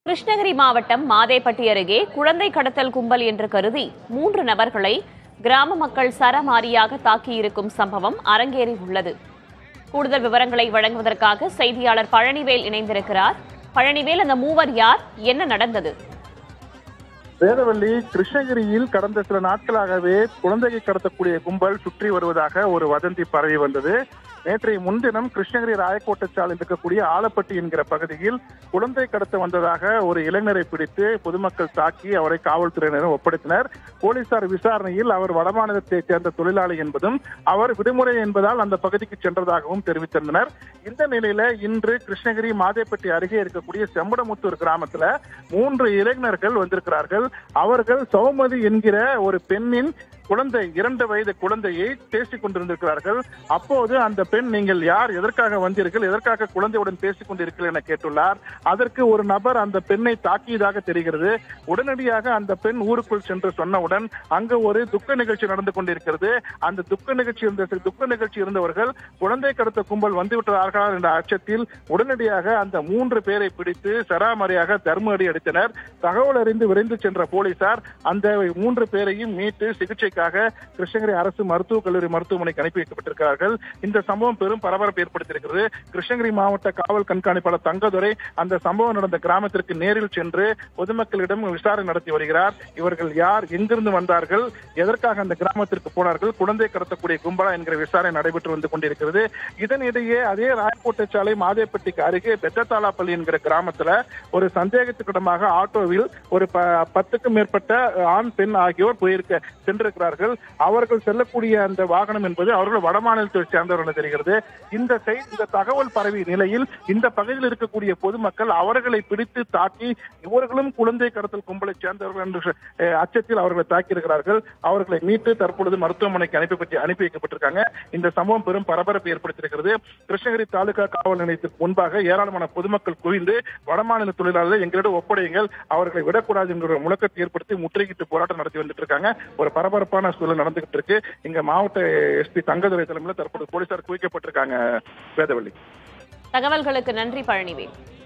கிருஷ்ணகிரி மாவட்டம் மாதேப்பட்டி அருகே குழந்தை கடத்தல் கும்பல் என்று கருதி மூன்று நபர்களை கிராம மக்கள் சரமாரியாக தாக்கியிருக்கும் சம்பவம் அரங்கேறி உள்ளது கூடுதல் விவரங்களை வழங்குவதற்காக செய்தியாளர் பழனிவேல் இணைந்திருக்கிறார் பழனிவேல் அந்த மூவர் யார் என்ன நடந்தது வேதவள்ளி கிருஷ்ணகிரியில் கடந்த சில நாட்களாகவே குழந்தையை கடத்தக்கூடிய கும்பல் சுற்றி வருவதாக ஒரு வதந்தி பரவி வந்தது நேற்றைய முன்தினம் கிருஷ்ணகிரி ராயக்கோட்டை சாலையில் இருக்கக்கூடிய ஆலப்பட்டி என்கிற பகுதியில் குழந்தை கடத்த வந்ததாக ஒரு இளைஞரை பிடித்து பொதுமக்கள் தாக்கி அவரை காவல்துறையினரும் ஒப்படைத்தனர் போலீசார் விசாரணையில் அவர் வடமாநிலத்தைச் சேர்ந்த தொழிலாளி என்பதும் அவர் விடுமுறை என்பதால் அந்த பகுதிக்கு சென்றதாகவும் தெரிவித்திருந்தனர் இந்த நிலையில இன்று கிருஷ்ணகிரி மாதேப்பட்டி அருகே இருக்கக்கூடிய செம்படமுத்தூர் கிராமத்துல மூன்று இளைஞர்கள் வந்திருக்கிறார்கள் அவர்கள் சௌமதி என்கிற ஒரு பெண்ணின் குழந்தை இரண்டு வயது குழந்தையை பேசிக் கொண்டிருந்திருக்கிறார்கள் அப்போது அந்த பெண் நீங்கள் யார் எதற்காக வந்தீர்கள் எதற்காக குழந்தையுடன் பேசிக் கொண்டிருக்கிறீர்கள் என கேட்டுள்ளார் அதற்கு ஒரு நபர் அந்த பெண்ணை தாக்கியதாக தெரிகிறது உடனடியாக அந்த பெண் ஊருக்குள் சென்று சொன்னவுடன் அங்கு ஒரு துக்க நிகழ்ச்சி நடந்து கொண்டிருக்கிறது அந்த துக்க நிகழ்ச்சி இருந்த துக்க நிகழ்ச்சி இருந்தவர்கள் குழந்தை கடத்த கும்பல் வந்துவிட்டார்களா என்ற அச்சத்தில் உடனடியாக அந்த மூன்று பேரை பிடித்து சராமரியாக தர்ம அடி அடித்தனர் தகவல் அறிந்து விரைந்து சென்ற போலீசார் அந்த மூன்று பேரையும் மீட்டு சிகிச்சைக்காக கிருஷ்ணகிரி அரசு மருத்துவக் கல்லூரி மருத்துவமனைக்கு அனுப்பி வைக்கப்பட்டிருக்கிறார்கள் இந்த சம்பவம் பெரும் பரபரப்பு ஏற்படுத்தியிருக்கிறது கிருஷ்ணகிரி மாவட்ட காவல் கண்காணிப்பாளர் தங்கதுரை அந்த சம்பவம் நடந்த கிராமத்திற்கு நேரில் சென்று பொதுமக்களிடம் விசாரணை நடத்தி வருகிறார் இவர்கள் யார் எங்கிருந்து வந்தார்கள் எதற்காக அந்த கிராமத்திற்கு போனார்கள் குழந்தை கடத்தக்கூடிய கும்பலா என்கிற விசாரணை நடைபெற்று வந்து கொண்டிருக்கிறது இதனிடையே அதே ராயக்கோட்டை சாலை மாதேப்பட்டிக்கு அருகே பெத்தத்தாலாப்பள்ளி என்கிற கிராமத்துல ஒரு சந்தேகத்துக்கிடமாக ஆட்டோவில் ஒரு ப- பத்துக்கும் மேற்பட்ட ஆண் பெண் ஆகியோர் போயிருக்க சென்றிருக்கிறார்கள் அவர்கள் செல்லக்கூடிய அந்த வாகனம் என்பது அவர்கள் வடமாநிலத்தை சேர்ந்தவர்கள் என தெரிகிறது இந்த செய்தி இந்த தகவல் பரவிய நிலையில் இந்த பகுதியில் இருக்கக்கூடிய பொதுமக்கள் அவர்களை பிடித்து தாக்கி இவர்களும் குழந்தை கடத்தல் கும்பலை சேர்ந்தவர்கள் என்ற அஹ், அச்சத்தில் அவர்களை தாக்கியிருக்கிறார்கள் அவர்களை மீட்டு தற்பொழுது மருத்துவமனைக்கு அனுப்பி பற்றி அனுப்பி வைக்கப்பட்டிருக்காங்க இந்த சம்பவம் பெரும் பரபரப்பு ஏற்படுத்தியிருக்கிறது கிருஷ்ணகிரி தாலுகா காவல் நிலையத்திற்கு முன்பாக ஏராளமான பொதுமக்கள் குவிந்து வடமாநில தொழிலாளர்கள் எங்களிடம் ஒப்படையுங்கள் அவர்களை விடக்கூடாது என்கிற ஒரு முழக்கத்தை ஏற்படுத்தி முற்றுகையிட்டு போராட்டம் நடத்தி வந்துட்டு இருக்காங்க ஒரு பரபரப்பான சூழல் நடந்துகிட்டு இருக்கு இங்க மாவட்ட எஸ்பி தங்கதுரை தலைமையில் தற்போது போலீசார் குவிக்கப்பட்டிருக்காங்க வேதவள்ளி தகவல்களுக்கு நன்றி பழனிவேல்